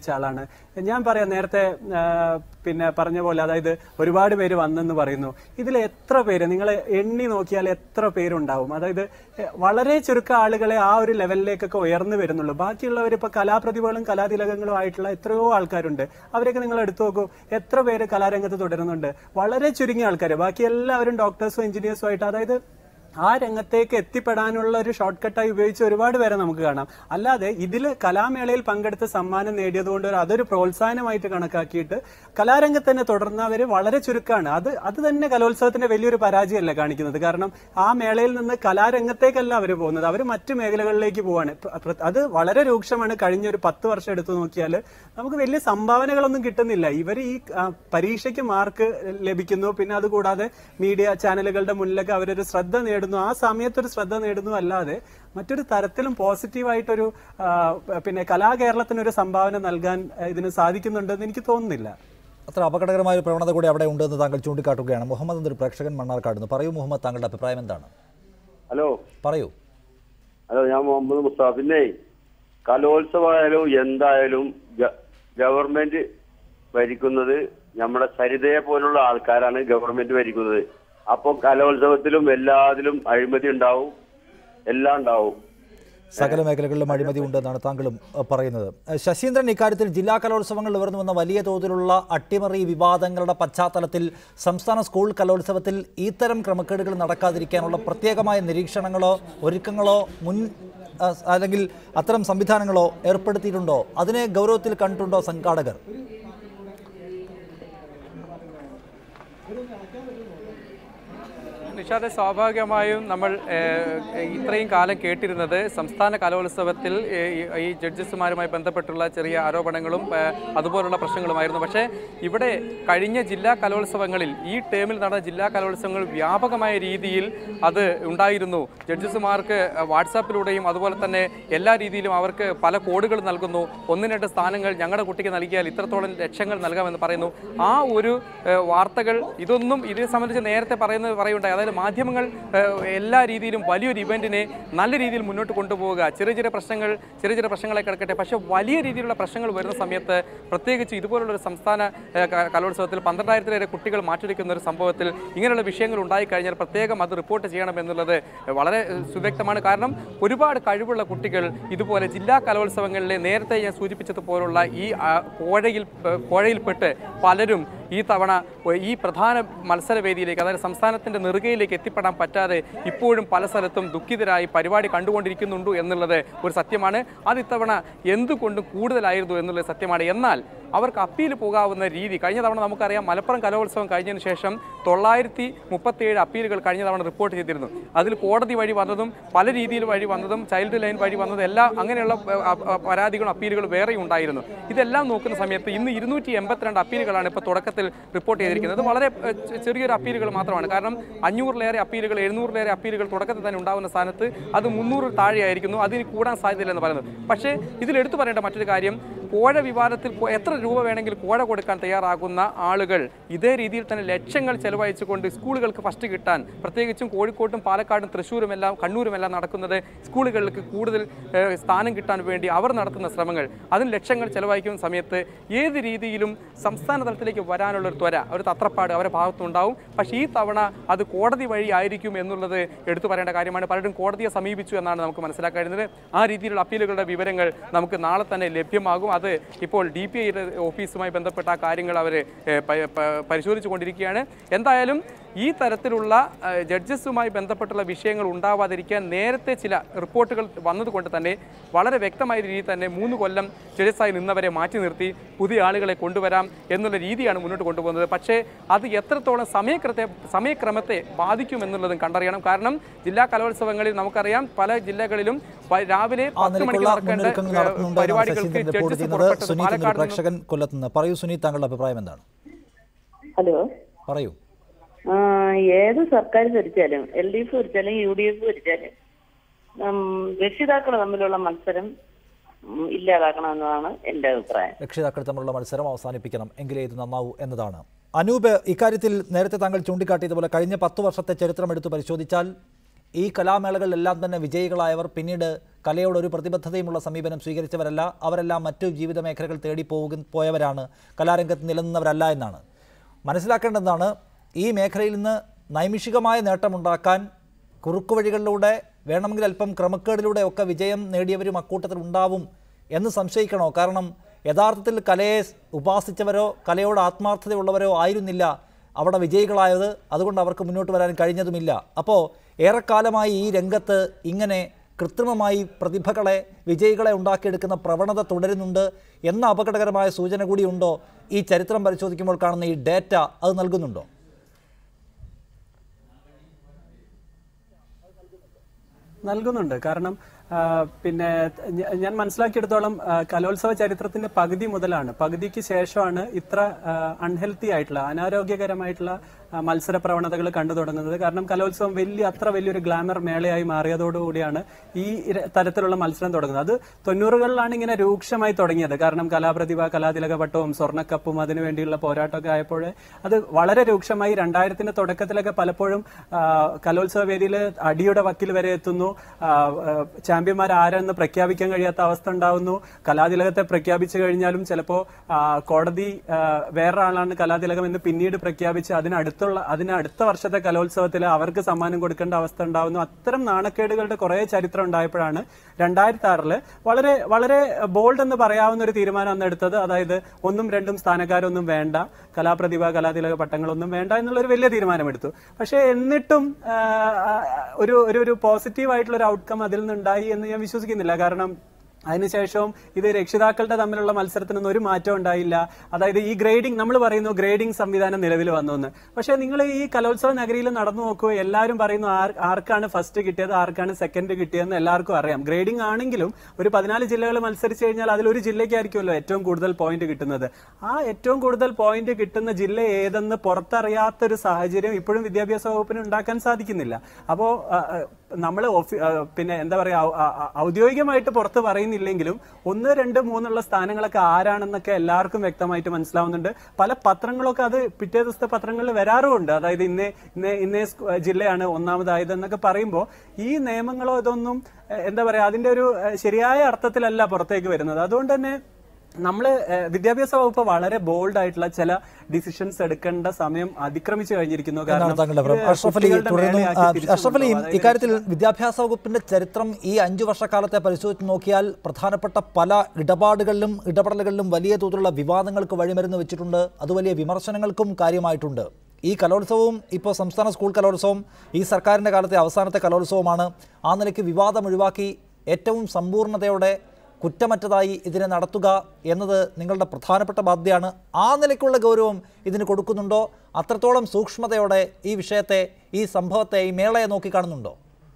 പഠിച്ച ആളാണ് ഞാൻ പറയാം നേരത്തെ ആ, പിന്നെ പറഞ്ഞ പോലെ അതായത് ഒരുപാട് പേര് വന്നെന്ന് പറയുന്നു ഇതിൽ എത്ര പേര് നിങ്ങൾ എണ്ണി നോക്കിയാൽ എത്ര പേരുണ്ടാവും അതായത് എ, വളരെ ചുരുക്കം ആളുകളെ ആ ഒരു ലെവലിലേക്കൊക്കെ ഉയർന്നു വരുന്നുള്ളൂ ബാക്കിയുള്ളവർ ഇപ്പൊ കലാപ്രതിഭകളും കലാതിലകങ്ങളും ആയിട്ടുള്ള എത്രയോ ആൾക്കാരുണ്ട് അവരെയൊക്കെ നിങ്ങൾ എടുത്തു നോക്കൂ എത്ര പേര് കലാരംഗത്ത് തുടരുന്നുണ്ട് വളരെ ചുരുങ്ങിയ ആൾക്കാർ ബാക്കി എല്ലാവരും ഡോക്ടേഴ്സും എഞ്ചിനീയേഴ്സും ആയിട്ട് അതായത് ആ രംഗത്തേക്ക് എത്തിപ്പെടാനുള്ള ഒരു ഷോർട്ട് കട്ടായി ഉപയോഗിച്ച് ഒരുപാട് പേരെ നമുക്ക് കാണാം അല്ലാതെ ഇതിൽ കലാമേളയിൽ പങ്കെടുത്ത് സമ്മാനം നേടിയതുകൊണ്ട് ഒരു അതൊരു പ്രോത്സാഹനമായിട്ട് കണക്കാക്കിയിട്ട് കലാരംഗത്ത് തന്നെ തുടർന്നവർ വളരെ ചുരുക്കമാണ് അത് അത് തന്നെ കലോത്സവത്തിന്റെ വലിയൊരു പരാജയമല്ല കാണിക്കുന്നത് കാരണം ആ മേളയിൽ നിന്ന് കലാരംഗത്തേക്കല്ല അവർ പോകുന്നത് അവർ മറ്റു മേഖലകളിലേക്ക് പോവാണ് പ്ര- പ്ര- അത് വളരെ രൂക്ഷമാണ് കഴിഞ്ഞ ഒരു പത്ത് വർഷം എടുത്തു നോക്കിയാൽ നമുക്ക് വലിയ സംഭാവനകളൊന്നും കിട്ടുന്നില്ല ഇവർ ഈ ആ, പരീക്ഷയ്ക്ക് മാർക്ക് ലഭിക്കുന്നു പിന്നെ അതുകൂടാതെ മീഡിയ ചാനലുകളുടെ മുന്നിലൊക്കെ അവരൊരു ശ്രദ്ധ നേടുന്നു ആ സമയത്തൊരു ശ്രദ്ധ നേടുന്നു അല്ലാതെ മറ്റൊരു തരത്തിലും പോസിറ്റീവായിട്ടൊരു ആ, പിന്നെ കലാകേരളത്തിനൊരു സംഭാവന നൽകാൻ ആ, ഇതിന് സാധിക്കുന്നുണ്ടെന്ന് എനിക്ക് തോന്നുന്നില്ല അത്ര അപകടകരമായ ഒരു പ്രവണത കൂടി അവിടെ ഉണ്ടെന്ന് താങ്കൾ ചൂണ്ടിക്കാട്ടുകയാണ് മുഹമ്മദ് എന്നൊരു പ്രേക്ഷകൻ മണ്ണാർക്കാടുന്നു പറയൂ മുഹമ്മദ് താങ്കളുടെ അഭിപ്രായം എന്താണ് ഹലോ പറയൂ ഹലോ ഞാൻ മുഹമ്മദ് മുസ്താഫ് പിന്നെ കലോത്സവമായാലും എന്തായാലും ഗ- ഗവൺമെന്റ് ഭരിക്കുന്നത് നമ്മുടെ സരിതയെ പോലുള്ള ആൾക്കാരാണ് ഗവൺമെന്റ് ഭരിക്കുന്നത് അപ്പോൾ കലോത്സവത്തിലും എല്ലാത്തിലും അഴിമതി ഉണ്ടാവും എല്ലാം ഉണ്ടാവും സകല മേഖലകളിലും അഴിമതി ഉണ്ടെന്നാണ് താങ്കളും അഹ്, പറയുന്നത് അഹ്, ശശീന്ദ്രൻ ഇക്കാര്യത്തിൽ ജില്ലാ കലോത്സവങ്ങളിൽ ഉയർന്നു വന്ന വലിയ തോതിലുള്ള അട്ടിമറി വിവാദങ്ങളുടെ പശ്ചാത്തലത്തിൽ സംസ്ഥാന സ്കൂൾ കലോത്സവത്തിൽ ഇത്തരം ക്രമക്കേടുകൾ നടക്കാതിരിക്കാനുള്ള പ്രത്യേകമായ നിരീക്ഷണങ്ങളോ ഒരുക്കങ്ങളോ മുൻ അഹ്, അല്ലെങ്കിൽ അത്തരം സംവിധാനങ്ങളോ ഏർപ്പെടുത്തിയിട്ടുണ്ടോ അതിനെ ഗൗരവത്തിൽ കണ്ടിട്ടുണ്ടോ സംഘാടകർ നിഷാദെ സ്വാഭാവികമായും നമ്മൾ ഏഹ്, ഇത്രയും കാലം കേട്ടിരുന്നത് സംസ്ഥാന കലോത്സവത്തിൽ ഏഹ്, ഈ- ഈ ജഡ്ജസുമാരുമായി ബന്ധപ്പെട്ടുള്ള ചെറിയ ആരോപണങ്ങളും ഏഹ്, അതുപോലുള്ള പ്രശ്നങ്ങളുമായിരുന്നു പക്ഷേ ഇവിടെ കഴിഞ്ഞ ജില്ലാ കലോത്സവങ്ങളിൽ ഈ ടേമിൽ നടന്ന ജില്ലാ കലോത്സവങ്ങൾ വ്യാപകമായ രീതിയിൽ അത് ഉണ്ടായിരുന്നു ജഡ്ജസുമാർക്ക് വാട്സാപ്പിലൂടെയും അതുപോലെ തന്നെ എല്ലാ രീതിയിലും അവർക്ക് പല കോഡുകൾ നൽകുന്നു ഒന്ന് രണ്ട് സ്ഥാനങ്ങൾ ഞങ്ങളുടെ കുട്ടിക്ക് നൽകിയാൽ ഇത്രത്തോളം ലക്ഷങ്ങൾ നൽകാമെന്ന് പറയുന്നു ആ ഒരു ഏഹ്, വാർത്തകൾ ഇതൊന്നും ഇതിനെ സംബന്ധിച്ച് നേരത്തെ പറയുന്നത് പറയുണ്ടായി അതായത് മാധ്യമങ്ങൾ ഏഹ്, എല്ലാ രീതിയിലും വലിയൊരു ഇവന്റിനെ നല്ല രീതിയിൽ മുന്നോട്ട് കൊണ്ടുപോവുക ചെറിയ ചെറിയ പ്രശ്നങ്ങൾ ചെറിയ ചെറിയ പ്രശ്നങ്ങളെ കിടക്കട്ടെ പക്ഷേ വലിയ രീതിയിലുള്ള പ്രശ്നങ്ങൾ വരുന്ന സമയത്ത് പ്രത്യേകിച്ച് ഇതുപോലുള്ള ഒരു സംസ്ഥാന ഏഹ്, ക- കലോത്സവത്തിൽ പന്ത്രണ്ടായിരത്തിലേറെ കുട്ടികൾ മാറ്റിവെക്കുന്ന ഒരു സംഭവത്തിൽ ഇങ്ങനെയുള്ള വിഷയങ്ങൾ ഉണ്ടായിക്കഴിഞ്ഞാൽ പ്രത്യേകം അത് റിപ്പോർട്ട് ചെയ്യണം എന്നുള്ളത് വളരെ ഏഹ്, സുവ്യക്തമാണ് കാരണം ഒരുപാട് കഴിവുള്ള കുട്ടികൾ ഇതുപോലെ ജില്ലാ കലോത്സവങ്ങളിലെ നേരത്തെ ഞാൻ സൂചിപ്പിച്ചതുപോലുള്ള ഈ ആ, കോഴയിൽ ഏഹ്, കോഴയിൽപ്പെട്ട് പലരും ഈ തവണ ഈ പ്രധാന മത്സരവേദിയിലേക്ക് അതായത് സംസ്ഥാനത്തിന്റെ നെറുകയിലേക്ക് എത്തിപ്പെടാൻ പറ്റാതെ ഇപ്പോഴും പല സ്ഥലത്തും ദുഃഖിതരായി പരിപാടി കണ്ടുകൊണ്ടിരിക്കുന്നുണ്ട് എന്നുള്ളത് ഒരു സത്യമാണ് അത് ഇത്തവണ എന്തുകൊണ്ടും കൂടുതലായിരുന്നു എന്നുള്ളത് സത്യമാണ് എന്നാൽ അവർക്ക് അപ്പീൽ പോകാവുന്ന രീതി കഴിഞ്ഞ തവണ നമുക്കറിയാം മലപ്പുറം കലോത്സവം കഴിഞ്ഞതിന് ശേഷം തൊള്ളായിരത്തി മുപ്പത്തിയേഴ് അപ്പീലുകൾ കഴിഞ്ഞ തവണ റിപ്പോർട്ട് ചെയ്തിരുന്നു അതിൽ കോടതി വഴി വന്നതും പല രീതിയിൽ വഴി വന്നതും ചൈൽഡ് ലൈൻ വഴി വന്നതും എല്ലാം അങ്ങനെയുള്ള ഏഹ്, അ- അ- പരാതികളും അപ്പീലുകളും വേറെ ഉണ്ടായിരുന്നു ഇതെല്ലാം നോക്കുന്ന സമയത്ത് ഇന്ന് ഇരുന്നൂറ്റി എൺപത്തിരണ്ട് അപ്പീലുകളാണ് ഇപ്പോൾ തുടക്കത്തിൽ റിപ്പോർട്ട് ചെയ്തിരിക്കുന്നത് ഇത് വളരെ ഏഹ്, ചെ- ചെറിയൊരു അപ്പീലുകൾ മാത്രമാണ് കാരണം അഞ്ഞൂറിലേറെ അപ്പീലുകൾ എഴുന്നൂറിലേറെ അപ്പീലുകൾ തുടക്കത്തിൽ തന്നെ ഉണ്ടാകുന്ന സ്ഥാനത്ത് അത് മുന്നൂറ് താഴെയായിരിക്കുന്നു അതിന് കൂടാൻ സാധ്യതയില്ലെന്ന് പറയുന്നത് പക്ഷേ ഇതിൽ എടുത്തു പറയേണ്ട മറ്റൊരു കാര്യം കോഴ വിവാദത്തിൽ കോ- എത്ര രൂപ വേണമെങ്കിൽ കോഴ കൊടുക്കാൻ തയ്യാറാകുന്ന ആളുകൾ ഇതേ രീതിയിൽ തന്നെ ലക്ഷങ്ങൾ ചെലവഴിച്ചുകൊണ്ട് സ്കൂളുകൾക്ക് ഫസ്റ്റ് കിട്ടാൻ പ്രത്യേകിച്ചും കോഴിക്കോട്ടും പാലക്കാടും തൃശ്ശൂരും എല്ലാം കണ്ണൂരും എല്ലാം നടക്കുന്നത് സ്കൂളുകൾക്ക് കൂടുതൽ ഏഹ്, സ്ഥാനം കിട്ടാൻ വേണ്ടി അവർ നടത്തുന്ന ശ്രമങ്ങൾ അതിന് ലക്ഷങ്ങൾ ചെലവഴിക്കുന്ന സമയത്ത് ഏത് രീതിയിലും സംസ്ഥാന തലത്തിലേക്ക് വരാനുള്ള ഒരു ത്വര ഒരു തത്രപ്പാട് അവരുടെ ഭാഗത്തുണ്ടാവും പക്ഷേ ഈ തവണ അത് കോടതി വഴി ആയിരിക്കും എന്നുള്ളത് എടുത്തു പറയേണ്ട കാര്യമാണ് പലരും കോടതിയെ സമീപിച്ചു എന്നാണ് നമുക്ക് മനസ്സിലാക്കാൻ കഴിയുന്നത് ആ രീതിയിലുള്ള അപ്പീലുകളുടെ വിവരങ്ങൾ നമുക്ക് നാളെ തന്നെ ലഭ്യമാകും അത് ഇപ്പോൾ ഡി പി ഐയുടെ ഓഫീസുമായി ബന്ധപ്പെട്ട ആ കാര്യങ്ങൾ അവർ പരിശോധിച്ചു കൊണ്ടിരിക്കുകയാണ് എന്തായാലും ഈ തരത്തിലുള്ള ആ, ജഡ്ജസുമായി ബന്ധപ്പെട്ടുള്ള വിഷയങ്ങൾ ഉണ്ടാവാതിരിക്കാൻ നേരത്തെ ചില റിപ്പോർട്ടുകൾ വന്നതുകൊണ്ട് തന്നെ വളരെ വ്യക്തമായ രീതിയിൽ തന്നെ മൂന്ന് കൊല്ലം ജഡ്ജസായി നിന്നവരെ മാറ്റി നിർത്തി പുതിയ ആളുകളെ കൊണ്ടുവരാം എന്നുള്ള രീതിയാണ് മുന്നോട്ട് കൊണ്ടുപോകുന്നത് പക്ഷേ അത് എത്രത്തോളം സമയക്രത്തെ സമയക്രമത്തെ ബാധിക്കുമെന്നുള്ളതും കണ്ടറിയണം കാരണം ജില്ലാ കലോത്സവങ്ങളിൽ നമുക്കറിയാം പല ജില്ലകളിലും പ- രാവിലെ ആ പത്ത് മണിക്ക് നിലയ്ക്കുള്ള നടക്കേണ്ട മുന്നൊരുക്കങ്ങൾ ഏഹ്, നടക്കുന്നുണ്ട് എന്നാണ് പരിപാടികൾക്ക് ശശീന്ദ്രൻ റിപ്പോർട്ട് ജഡ്ജസ് ചെയ്യുന്നത് പുറപ്പെട്ടത് സുനീത് എന്നൊരു പാലക്കാട് നിന്ന് പ്രേക്ഷകൻ കൊല്ലത്തുനിന്ന് പറയൂ സുനീത് താങ്കളുടെ അഭിപ്രായം എന്താണ് ഹലോ പറയൂ ആ, ഏത് സർക്കാർ ഭരിച്ചാലും എൽ ഡി എഫ് ഭരിച്ചാലും യു ഡി എഫ് ഭരിച്ചാലും ഉം, രക്ഷിതാക്കൾ തമ്മിലുള്ള മത്സരം ഉം, ഇല്ലാതാക്കണമെന്നതാണ് എന്റെ അഭിപ്രായം രക്ഷിതാക്കൾ തമ്മിലുള്ള മത്സരം അവസാനിപ്പിക്കണം എങ്കിലേ ഇത് നന്നാവൂ എന്നതാണ് അനൂപ് ഇക്കാര്യത്തിൽ നേരത്തെ താങ്കൾ ചൂണ്ടിക്കാട്ടിയതുപോലെ കഴിഞ്ഞ പത്ത് വർഷത്തെ ചരിത്രം എടുത്തു പരിശോധിച്ചാൽ ഈ കലാമേളകളിലെല്ലാം തന്നെ വിജയികളായവർ പിന്നീട് കലയോട് ഒരു പ്രതിബദ്ധതയുമുള്ള സമീപനം സ്വീകരിച്ചവരല്ല അവരെല്ലാം മറ്റു ജീവിത മേഖലകൾ തേടി പോകുക പോയവരാണ് കലാരംഗത്ത് നിലനിന്നവരല്ല എന്നാണ് മനസ്സിലാക്കേണ്ടതാണ് ഈ മേഖലയിൽ നിന്ന് നൈമിഷികമായ നേട്ടമുണ്ടാക്കാൻ കുറുക്കുവഴികളിലൂടെ വേണമെങ്കിൽ അല്പം ക്രമക്കേടിലൂടെ ഒക്കെ വിജയം നേടിയവരും അക്കൂട്ടത്തിൽ ഉണ്ടാവും എന്ന് സംശയിക്കണോ കാരണം യഥാർത്ഥത്തിൽ കലയെ ഉപാസിച്ചവരോ കലയോട് ആത്മാർത്ഥതയുള്ളവരോ ആയിരുന്നില്ല അവിടെ വിജയികളായത് അതുകൊണ്ട് അവർക്ക് മുന്നോട്ട് വരാൻ കഴിഞ്ഞതുമില്ല അപ്പോൾ ഏറെക്കാലമായി ഈ രംഗത്ത് ഇങ്ങനെ കൃത്രിമമായി പ്രതിഭകളെ വിജയികളെ ഉണ്ടാക്കിയെടുക്കുന്ന പ്രവണത തുടരുന്നുണ്ട് എന്ന അപകടകരമായ സൂചന കൂടിയുണ്ടോ ഈ ചരിത്രം പരിശോധിക്കുമ്പോൾ കാണുന്ന ഈ ഡേറ്റ അത് നൽകുന്നുണ്ടോ നൽകുന്നുണ്ട് കാരണം ആ, പിന്നെ ഞ- ഞാൻ മനസ്സിലാക്കിയെടുത്തോളം ആ, കലോത്സവ ചരിത്രത്തിന്റെ പകുതി മുതലാണ് പകുതിക്ക് ശേഷമാണ് ഇത്ര അൺഹെൽത്തി ആയിട്ടുള്ള അനാരോഗ്യകരമായിട്ടുള്ള ആ, മത്സര പ്രവണതകൾ കണ്ടു തുടങ്ങുന്നത് കാരണം കലോത്സവം വലിയ അത്ര വലിയൊരു ഗ്ലാമർ മേളയായി മാറിയതോടുകൂടിയാണ് ഈ ഇര- തരത്തിലുള്ള മത്സരം തുടങ്ങുന്നത് അത് തൊണ്ണൂറുകളിലാണ് ഇങ്ങനെ രൂക്ഷമായി തുടങ്ങിയത് കാരണം കലാപ്രതിഭ കലാതിലക പട്ടവും സ്വർണ്ണക്കപ്പും അതിനു വേണ്ടിയുള്ള പോരാട്ടമൊക്കെ ആയപ്പോൾ അത് വളരെ രൂക്ഷമായി രണ്ടായിരത്തിന്റെ തുടക്കത്തിലൊക്കെ പലപ്പോഴും ആ, കലോത്സവ വേദിയിൽ അടിയുടെ വക്കിൽ വരെ എത്തുന്നു ആ, ആ, ചാമ്പ്യന്മാർ ആരെന്ന് പ്രഖ്യാപിക്കാൻ കഴിയാത്ത അവസ്ഥ ഉണ്ടാവുന്നു കലാതിലകത്തെ പ്രഖ്യാപിച്ചു കഴിഞ്ഞാലും ചിലപ്പോ ആ, കോടതി ആ, വേറൊരാളാണ് കലാതിലകം എന്ന് പിന്നീട് പ്രഖ്യാപിച്ച് അതിനടുത്തുള്ള അതിന് അടുത്ത വർഷത്തെ കലോത്സവത്തിൽ അവർക്ക് സമ്മാനം കൊടുക്കേണ്ട അവസ്ഥ ഉണ്ടാവുന്നു അത്തരം നാണക്കേടുകളുടെ കുറെ ചരിത്രം ഉണ്ടായപ്പോഴാണ് രണ്ടായിരത്തി ആറില് വളരെ വളരെ ബോൾഡ് എന്ന് പറയാവുന്ന ഒരു തീരുമാനം അന്ന് എടുത്തത് അതായത് ഒന്നും രണ്ടും സ്ഥാനക്കാരൊന്നും വേണ്ട കലാപ്രതിഭ കലാതിലക പട്ടങ്ങളൊന്നും വേണ്ട എന്നുള്ള ഒരു വലിയ തീരുമാനമെടുത്തു പക്ഷേ എന്നിട്ടും ആ, ആ, ഒരു ഒരു ഒരു പോസിറ്റീവ് ആയിട്ടുള്ള ഒരു ഔട്ട്കം അതിൽ നിന്നുണ്ടായി എന്ന് ഞാൻ വിശ്വസിക്കുന്നില്ല കാരണം അതിനുശേഷവും ഇത് രക്ഷിതാക്കളുടെ തമ്മിലുള്ള മത്സരത്തിനൊന്നും ഒരു മാറ്റം ഉണ്ടായില്ല അതായത് ഈ ഗ്രേഡിംഗ് നമ്മൾ പറയുന്നു ഗ്രേഡിംഗ് സംവിധാനം നിലവിൽ വന്നു എന്ന് പക്ഷെ നിങ്ങൾ ഈ കലോത്സവ നഗരിയിൽ നടന്നു നോക്കൂ എല്ലാവരും പറയുന്നു ആർ- ആർക്കാണ് ഫസ്റ്റ് കിട്ടിയത് ആർക്കാണ് സെക്കൻഡ് കിട്ടിയതെന്ന് എല്ലാവർക്കും അറിയാം ഗ്രേഡിംഗ് ആണെങ്കിലും ഒരു പതിനാല് ജില്ലകൾ മത്സരിച്ച് കഴിഞ്ഞാൽ അതിലൊരു ജില്ലയ്ക്കായിരിക്കുമല്ലോ ഏറ്റവും കൂടുതൽ പോയിന്റ് കിട്ടുന്നത് ആ ഏറ്റവും കൂടുതൽ പോയിന്റ് കിട്ടുന്ന ജില്ല ഏതെന്ന് പുറത്തറിയാത്തൊരു സാഹചര്യം ഇപ്പോഴും വിദ്യാഭ്യാസ വകുപ്പിന് ഉണ്ടാക്കാൻ സാധിക്കുന്നില്ല അപ്പോ നമ്മൾ പിന്നെ എന്താ പറയാ ഔ- ഔ- ഔ- ഔദ്യോഗികമായിട്ട് പുറത്ത് പറയുന്നില്ലെങ്കിലും ഒന്ന് രണ്ട് മൂന്നുള്ള സ്ഥാനങ്ങളൊക്കെ ആരാണെന്നൊക്കെ എല്ലാവർക്കും വ്യക്തമായിട്ട് മനസ്സിലാവുന്നുണ്ട് പല പത്രങ്ങളൊക്കെ അത് പിറ്റേ ദിവസത്തെ പത്രങ്ങളിൽ വരാറുമുണ്ട് അതായത് ഇന്നേ ഇന്നേ ഇന്നേ സ്കൂ- ജില്ലയാണ് ഒന്നാമതായത് എന്നൊക്കെ പറയുമ്പോൾ ഈ നിയമങ്ങളോ ഇതൊന്നും എ, എന്താ പറയാ അതിന്റെ ഒരു എ, ശരിയായ അർത്ഥത്തിലല്ല പുറത്തേക്ക് വരുന്നത് അതുകൊണ്ട് തന്നെ നമ്മൾ വിദ്യാഭ്യാസ വകുപ്പ് വളരെ ബോൾഡ് ആയിട്ടുള്ള ചില ഡിസിഷൻസ് എടുക്കേണ്ട സമയം അതിക്രമിച്ചു കഴിഞ്ഞിരിക്കുന്നു എന്നാണ് താങ്കളുടെ അഭിപ്രായം ഇത് അഷ്റഫ് അലി കുട്ടികളുടെ തുടർന്നും മേലെയാക്കി ആ, തിരിച്ചു അഷ്റഫ് അലി കൊണ്ടുപോകും. അതായത് ഇക്കാര്യത്തിൽ വിദ്യാഭ്യാസ വകുപ്പിന്റെ ചരിത്രം ഈ അഞ്ചു വർഷക്കാലത്തെ പരിശോധിച്ച് നോക്കിയാൽ പ്രധാനപ്പെട്ട പല ഇടപാടുകളിലും ഇടപെടലുകളിലും വലിയ തോതിലുള്ള വിവാദങ്ങൾക്ക് വഴിമരുന്ന് വെച്ചിട്ടുണ്ട് അത് വലിയ വിമർശനങ്ങൾക്കും കാര്യമായിട്ടുണ്ട് ഈ കലോത്സവവും ഇപ്പോൾ സംസ്ഥാന സ്കൂൾ കലോത്സവം ഈ സർക്കാരിൻ്റെ കാലത്തെ അവസാനത്തെ കലോത്സവമാണ് ആ നിലയ്ക്ക് വിവാദം ഒഴിവാക്കി ഏറ്റവും സമ്പൂർണ്ണതയോടെ കുറ്റമറ്റതായി ഇതിനെ നടത്തുക എന്നത് നിങ്ങളുടെ പ്രധാനപ്പെട്ട ബാധ്യതയാണ് ആ നിലയ്ക്കുള്ള ഗൗരവം ഇതിന് കൊടുക്കുന്നുണ്ടോ അത്രത്തോളം സൂക്ഷ്മതയോടെ ഈ വിഷയത്തെ ഈ സംഭവത്തെ ഈ മേളയെ നോക്കിക്കാണുന്നുണ്ടോ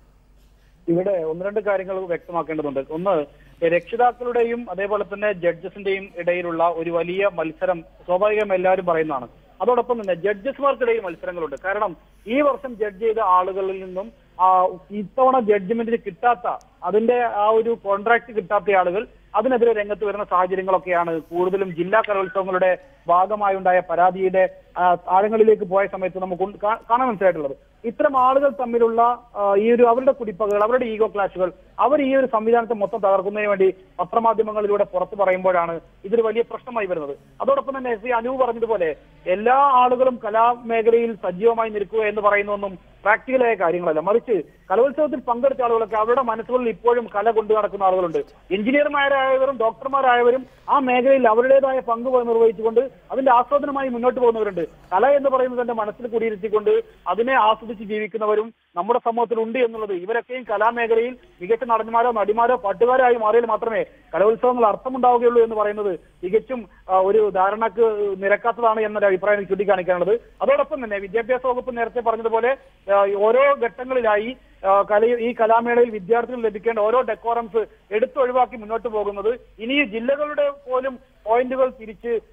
ഇവിടെ ഒന്ന് രണ്ട് കാര്യങ്ങൾ വ്യക്തമാക്കേണ്ടതുണ്ട് ഒന്ന് രക്ഷിതാക്കളുടെയും അതേപോലെ തന്നെ ജഡ്ജസിന്റെയും ഇടയിലുള്ള ഒരു വലിയ മത്സരം സ്വാഭാവികം എല്ലാവരും പറയുന്നതാണ് അതോടൊപ്പം തന്നെ ജഡ്ജസ്മാർക്കിടയിൽ മത്സരങ്ങളുണ്ട് കാരണം ഈ വർഷം ജഡ്ജ് ചെയ്ത ആളുകളിൽ നിന്നും ആ ഇത്തവണ ജഡ്ജ്മെന്റിന് കിട്ടാത്ത അതിന്റെ ആ ഒരു കോൺട്രാക്ട് കിട്ടാത്ത ആളുകൾ അതിനെതിരെ രംഗത്ത് വരുന്ന സാഹചര്യങ്ങളൊക്കെയാണ് കൂടുതലും ജില്ലാ കലോത്സവങ്ങളുടെ ഭാഗമായുണ്ടായ പരാതിയുടെ ആ, ആഴങ്ങളിലേക്ക് പോയ സമയത്ത് നമുക്ക് ഉണ്ട് കാ- കാണാൻ മനസ്സിലായിട്ടുള്ളത് ഇത്തരം ആളുകൾ തമ്മിലുള്ള ആ, ഈ ഒരു അവരുടെ കുടിപ്പകകൾ അവരുടെ ഈഗോ ക്ലാഷുകൾ അവർ ഈ ഒരു സംവിധാനത്തെ മൊത്തം തകർക്കുന്നതിന് വേണ്ടി പത്രമാധ്യമങ്ങളിലൂടെ പുറത്തു പറയുമ്പോഴാണ് ഇതൊരു വലിയ പ്രശ്നമായി വരുന്നത് അതോടൊപ്പം തന്നെ ശ്രീ അനു പറഞ്ഞതുപോലെ എല്ലാ ആളുകളും കലാമേഖലയിൽ സജീവമായി നിൽക്കുക എന്ന് പറയുന്നതൊന്നും പ്രാക്ടിക്കലായ കാര്യങ്ങളല്ല മറിച്ച് കലോത്സവത്തിൽ പങ്കെടുത്ത ആളുകളൊക്കെ അവരുടെ മനസ്സുകളിൽ ഇപ്പോഴും കല കൊണ്ടു നടക്കുന്ന ആളുകളുണ്ട് എഞ്ചിനീയർമാരായവരും ഡോക്ടർമാരായവരും ആ മേഖലയിൽ അവരുടേതായ പങ്ക് നിർവഹിച്ചുകൊണ്ട് അതിന്റെ ആസ്വാദനമായി മുന്നോട്ട് പോകുന്നവരുണ്ട് കല എന്ന് പറയുന്നത് എന്റെ മനസ്സിൽ കുടിയിരുത്തിക്കൊണ്ട് അതിനെ ആസ്വദിച്ച് ജീവിക്കുന്നവരും നമ്മുടെ സമൂഹത്തിൽ ഉണ്ട് എന്നുള്ളത് ഇവരൊക്കെയും കലാമേഖലയിൽ മികച്ച നടന്മാരോ നടിമാരോ പാട്ടുകാരോ ആയി മാറിയാൽ മാത്രമേ കലോത്സവങ്ങൾ അർത്ഥമുണ്ടാവുകയുള്ളൂ എന്ന് പറയുന്നത് തികച്ചും ആ, ഒരു ധാരണക്ക് നിരക്കാത്തതാണ് എന്നൊരു അഭിപ്രായം എനിക്ക് ചൂണ്ടിക്കാണിക്കാനുള്ളത് അതോടൊപ്പം തന്നെ വിദ്യാഭ്യാസ വകുപ്പ് നേരത്തെ പറഞ്ഞതുപോലെ ആ, ഓരോ ഘട്ടങ്ങളിലായി ആ, കല ഈ കലാമേളയിൽ വിദ്യാർത്ഥികൾ ലഭിക്കേണ്ട ഓരോ ഡെക്കോറംസ് എടുത്തൊഴിവാക്കി മുന്നോട്ട് പോകുന്നത് ഇനി ജില്ലകളുടെ പോലും പോയിന്റുകൾ തിരിച്ച്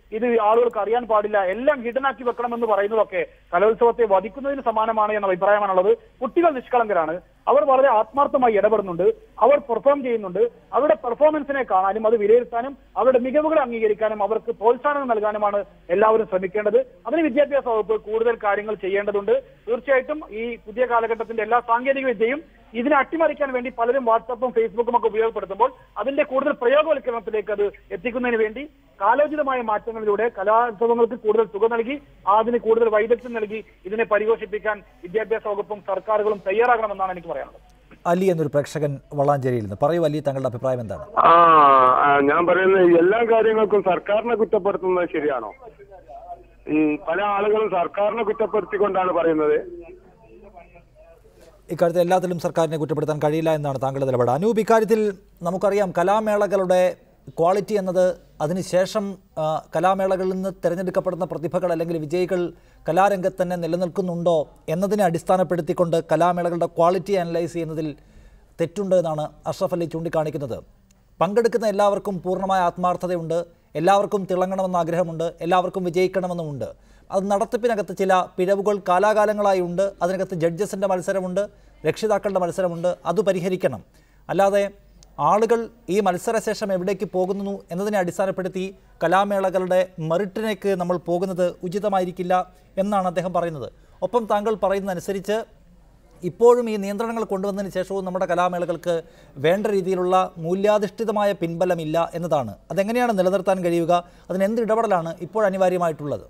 ഇത് ആളുകൾക്ക് അറിയാൻ പാടില്ല എല്ലാം ഹിഡനാക്കി വെക്കണമെന്ന് പറയുന്നതൊക്കെ കലോത്സവത്തെ വധിക്കുന്നതിന് സമാനമാണ് എന്ന അഭിപ്രായമാണുള്ളത് കുട്ടികൾ നിഷ്കളങ്കരാണ് അവർ വളരെ ആത്മാർത്ഥമായി ഇടപെടുന്നുണ്ട് അവർ പെർഫോം ചെയ്യുന്നുണ്ട് അവരുടെ പെർഫോമൻസിനെ കാണാനും അത് വിലയിരുത്താനും അവരുടെ മികവുകളെ അംഗീകരിക്കാനും അവർക്ക് പ്രോത്സാഹനം നൽകാനുമാണ് എല്ലാവരും ശ്രമിക്കേണ്ടത് അതിന് വിദ്യാഭ്യാസ വകുപ്പ് കൂടുതൽ കാര്യങ്ങൾ ചെയ്യേണ്ടതുണ്ട് തീർച്ചയായിട്ടും ഈ പുതിയ കാലഘട്ടത്തിന്റെ എല്ലാ സാങ്കേതിക വിദ്യയും ഇതിനെ അട്ടിമറിക്കാൻ വേണ്ടി പലരും വാട്സാപ്പും ഫേസ്ബുക്കും ഒക്കെ ഉപയോഗപ്പെടുത്തുമ്പോൾ അതിന്റെ കൂടുതൽ പ്രയോഗവൽക്കരണത്തിലേക്ക് അത് എത്തിക്കുന്നതിന് വേണ്ടി കാലോചിതമായ മാറ്റങ്ങളിലൂടെ കലോത്സവങ്ങൾക്ക് കൂടുതൽ തുക നൽകി അതിന് കൂടുതൽ വൈദഗ്ധ്യം നൽകി ഇതിനെ പരിപോഷിപ്പിക്കാൻ വിദ്യാഭ്യാസ വകുപ്പും സർക്കാരുകളും തയ്യാറാകണമെന്നാണ് എനിക്ക് പറയാനുള്ളത് അലി എന്നൊരു പ്രേക്ഷകൻ വളാഞ്ചേരിയിൽ നിന്ന് പറയൂ അലി തങ്ങളുടെ അഭിപ്രായം എന്താണ് ആ ആ, ഞാൻ പറയുന്നത് എല്ലാ കാര്യങ്ങൾക്കും സർക്കാരിനെ കുറ്റപ്പെടുത്തുന്നത് ശരിയാണോ ഈ പല ആളുകളും സർക്കാരിനെ കുറ്റപ്പെടുത്തിക്കൊണ്ടാണ് പറയുന്നത് ഇക്കാര്യത്തിൽ എല്ലാത്തിലും സർക്കാരിനെ കുറ്റപ്പെടുത്താൻ കഴിയില്ല എന്നാണ് താങ്കളുടെ നിലപാട് അനൂപ് ഇക്കാര്യത്തിൽ നമുക്കറിയാം കലാമേളകളുടെ ക്വാളിറ്റി എന്നത് അതിനുശേഷം ആ, കലാമേളകളിൽ നിന്ന് തിരഞ്ഞെടുക്കപ്പെടുന്ന പ്രതിഭകൾ അല്ലെങ്കിൽ വിജയികൾ കലാരംഗത്ത് തന്നെ നിലനിൽക്കുന്നുണ്ടോ എന്നതിനെ അടിസ്ഥാനപ്പെടുത്തിക്കൊണ്ട് കലാമേളകളുടെ ക്വാളിറ്റി അനലൈസ് ചെയ്യുന്നതിൽ തെറ്റുണ്ട് എന്നാണ് അഷ്റഫ് അലി ചൂണ്ടിക്കാണിക്കുന്നത് പങ്കെടുക്കുന്ന എല്ലാവർക്കും പൂർണ്ണമായ ആത്മാർത്ഥതയുണ്ട് എല്ലാവർക്കും തിളങ്ങണമെന്ന ആഗ്രഹമുണ്ട് എല്ലാവർക്കും വിജയിക്കണമെന്നുമുണ്ട് അത് നടത്തിപ്പിനകത്ത് ചില പിഴവുകൾ കാലാകാലങ്ങളായി ഉണ്ട് അതിനകത്ത് ജഡ്ജസിൻ്റെ മത്സരമുണ്ട് രക്ഷിതാക്കളുടെ മത്സരമുണ്ട് അത് പരിഹരിക്കണം അല്ലാതെ ആളുകൾ ഈ മത്സരശേഷം എവിടേക്ക് പോകുന്നു എന്നതിനെ അടിസ്ഥാനപ്പെടുത്തി കലാമേളകളുടെ മെറിറ്റിലേക്ക് നമ്മൾ പോകുന്നത് ഉചിതമായിരിക്കില്ല എന്നാണ് അദ്ദേഹം പറയുന്നത് ഒപ്പം താങ്കൾ പറയുന്നതനുസരിച്ച് ഇപ്പോഴും ഈ നിയന്ത്രണങ്ങൾ കൊണ്ടുവന്നതിന് ശേഷവും നമ്മുടെ കലാമേളകൾക്ക് വേണ്ട രീതിയിലുള്ള മൂല്യാധിഷ്ഠിതമായ പിൻബലമില്ല എന്നതാണ് അതെങ്ങനെയാണ് നിലനിർത്താൻ കഴിയുക അതിന് എന്ത് ഇടപെടലാണ് ഇപ്പോൾ അനിവാര്യമായിട്ടുള്ളത്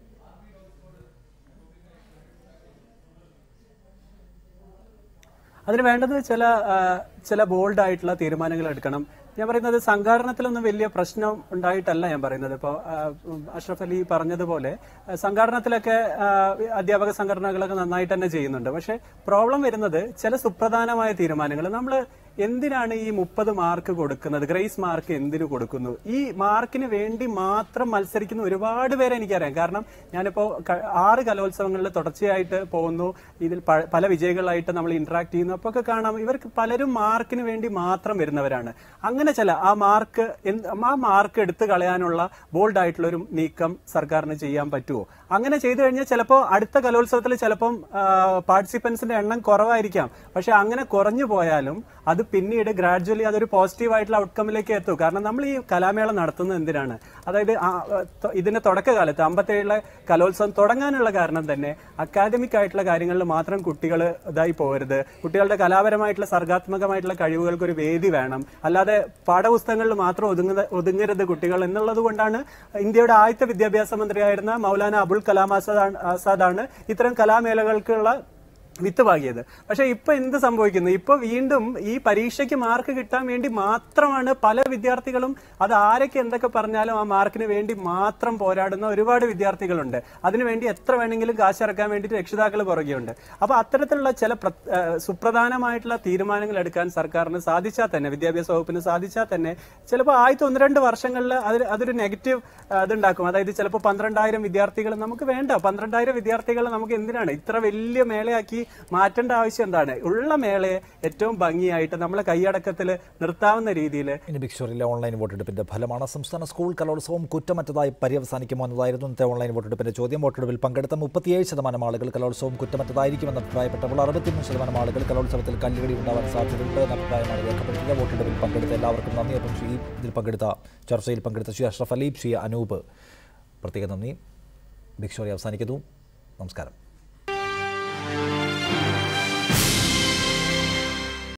അതിന് വേണ്ടത് ചില ആ, ചില ബോൾഡ് ആയിട്ടുള്ള തീരുമാനങ്ങൾ എടുക്കണം ഞാൻ പറയുന്നത് സംഘാടനത്തിലൊന്നും വലിയ പ്രശ്നം ഉണ്ടായിട്ടല്ല ഞാൻ പറയുന്നത് ഇപ്പോൾ അഷ്റഫ് അലി പറഞ്ഞതുപോലെ ആ, സംഘാടനത്തിലൊക്കെ ആ, അധ്യാപക സംഘടനകളൊക്കെ നന്നായിട്ട് തന്നെ ചെയ്യുന്നുണ്ട് പക്ഷെ പ്രോബ്ലം വരുന്നത് ചില സുപ്രധാനമായ തീരുമാനങ്ങൾ നമ്മൾ എന്തിനാണ് ഈ മുപ്പത് മാർക്ക് കൊടുക്കുന്നത് ഗ്രേസ് മാർക്ക് എന്തിനു കൊടുക്കുന്നു ഈ മാർക്കിന് വേണ്ടി മാത്രം മത്സരിക്കുന്ന ഒരുപാട് പേരെ എനിക്കറിയാം കാരണം ഞാനിപ്പോ ക- ആറ് കലോത്സവങ്ങളിൽ തുടർച്ചയായിട്ട് പോകുന്നു ഇതിൽ പ- പല വിജയികളായിട്ട് നമ്മൾ ഇന്ററാക്ട് ചെയ്യുന്നു അപ്പൊ ഒക്കെ കാണാം ഇവർക്ക് പലരും മാർക്കിന് വേണ്ടി മാത്രം വരുന്നവരാണ് അങ്ങനെ ചില ആ മാർക്ക് എന്ത്- ആ മാർക്ക് എടുത്തു കളയാനുള്ള ബോൾഡ് ആയിട്ടുള്ള ഒരു നീക്കം സർക്കാരിന് ചെയ്യാൻ പറ്റുമോ അങ്ങനെ ചെയ്തു കഴിഞ്ഞാൽ ചിലപ്പോൾ അടുത്ത കലോത്സവത്തിൽ ചിലപ്പം പാർട്ടിസിപ്പൻസിന്റെ എണ്ണം കുറവായിരിക്കാം പക്ഷെ അങ്ങനെ കുറഞ്ഞു പോയാലും അത് പിന്നീട് ഗ്രാജുവലി അതൊരു പോസിറ്റീവ് ആയിട്ടുള്ള ഔട്ട്കമ്മിലേക്ക് എത്തും കാരണം നമ്മൾ ഈ കലാമേള നടത്തുന്നത് എന്തിനാണ് അതായത് ആ, ആ, ത- ഇതിന്റെ തുടക്കകാലത്ത് അമ്പത്തേഴിലെ കലോത്സവം തുടങ്ങാനുള്ള കാരണം തന്നെ അക്കാദമിക് ആയിട്ടുള്ള കാര്യങ്ങളിൽ മാത്രം കുട്ടികൾ ഇതായി പോകരുത് കുട്ടികളുടെ കലാപരമായിട്ടുള്ള സർഗാത്മകമായിട്ടുള്ള കഴിവുകൾക്ക് ഒരു വേദി വേണം അല്ലാതെ പാഠപുസ്തകങ്ങളിൽ മാത്രം ഒതുങ്ങുന്ന ഒതുങ്ങരുത് കുട്ടികൾ എന്നുള്ളത് കൊണ്ടാണ് ഇന്ത്യയുടെ ആദ്യത്തെ വിദ്യാഭ്യാസ മന്ത്രിയായിരുന്ന മൗലാന അബുൽ കലാം ആസാദാണ് ആസാദാണ് ഇത്തരം കലാമേളകൾക്കുള്ള വിത്ത് പാകിയത് പക്ഷെ ഇപ്പൊ എന്ത് സംഭവിക്കുന്നു ഇപ്പൊ വീണ്ടും ഈ പരീക്ഷയ്ക്ക് മാർക്ക് കിട്ടാൻ വേണ്ടി മാത്രമാണ് പല വിദ്യാർത്ഥികളും അത് ആരൊക്കെ എന്തൊക്കെ പറഞ്ഞാലും ആ മാർക്കിന് വേണ്ടി മാത്രം പോരാടുന്ന ഒരുപാട് വിദ്യാർത്ഥികളുണ്ട് അതിനുവേണ്ടി എത്ര വേണമെങ്കിലും കാശിറക്കാൻ വേണ്ടിയിട്ട് രക്ഷിതാക്കൾ പുറകെയുണ്ട് അപ്പൊ അത്തരത്തിലുള്ള ചില പ്ര- ആ, സുപ്രധാനമായിട്ടുള്ള തീരുമാനങ്ങൾ എടുക്കാൻ സർക്കാരിന് സാധിച്ചാൽ തന്നെ വിദ്യാഭ്യാസ വകുപ്പിന് സാധിച്ചാൽ തന്നെ ചിലപ്പോൾ ആദ്യത്തെ ഒന്ന് രണ്ട് വർഷങ്ങളിൽ അത് അതൊരു നെഗറ്റീവ് ഇതുണ്ടാക്കും അതായത് ചിലപ്പോൾ പന്ത്രണ്ടായിരം വിദ്യാർത്ഥികൾ നമുക്ക് വേണ്ട പന്ത്രണ്ടായിരം വിദ്യാർത്ഥികൾ നമുക്ക് എന്തിനാണ് ഇത്ര വലിയ മേളയാക്കി മാറ്റേണ്ട ആവശ്യം എന്താണ് ഉള്ള മേളയെ ഏറ്റവും ഭംഗിയായിട്ട് നമ്മളെ കൈയടക്കത്തിൽ നിർത്താവുന്ന രീതിയിൽ ഇനി ബിഗ് ഷോറിലെ ഓൺലൈൻ വോട്ടെടുപ്പിന്റെ ഫലമാണ് സംസ്ഥാന സ്കൂൾ കലോത്സവം കുറ്റമറ്റതായി പര്യവസാനിക്കുമോ എന്നതായിരുന്നു ഇന്നത്തെ ഓൺലൈൻ വോട്ടെടുപ്പിന്റെ ചോദ്യം വോട്ടെടുപ്പിൽ പങ്കെടുത്ത മുപ്പത്തിയേഴ് ശതമാനം ആളുകൾ കലോത്സവം കുറ്റമറ്റതായിരിക്കുമെന്ന് അഭിപ്രായപ്പെട്ടപ്പോൾ അറുപത്തിമൂന്ന് ശതമാനം ആളുകൾ കലോത്സവത്തിൽ കല്ലുകടി ഉണ്ടാവാൻ സാധ്യതയുണ്ട് എന്ന അഭിപ്രായമാണ് രേഖപ്പെടുത്തിയത് വോട്ടെടുപ്പിൽ പങ്കെടുത്ത എല്ലാവർക്കും നന്ദി ഒപ്പം ശ്രീ ഇതിൽ പങ്കെടുത്ത ചർച്ചയിൽ പങ്കെടുത്ത ശ്രീ അഷ്റഫ് അലീബ് ശ്രീ അനൂപ് പ്രത്യേക നന്ദി ബിഗ് ഷോറി അവസാനിക്കുന്നു നമസ്കാരം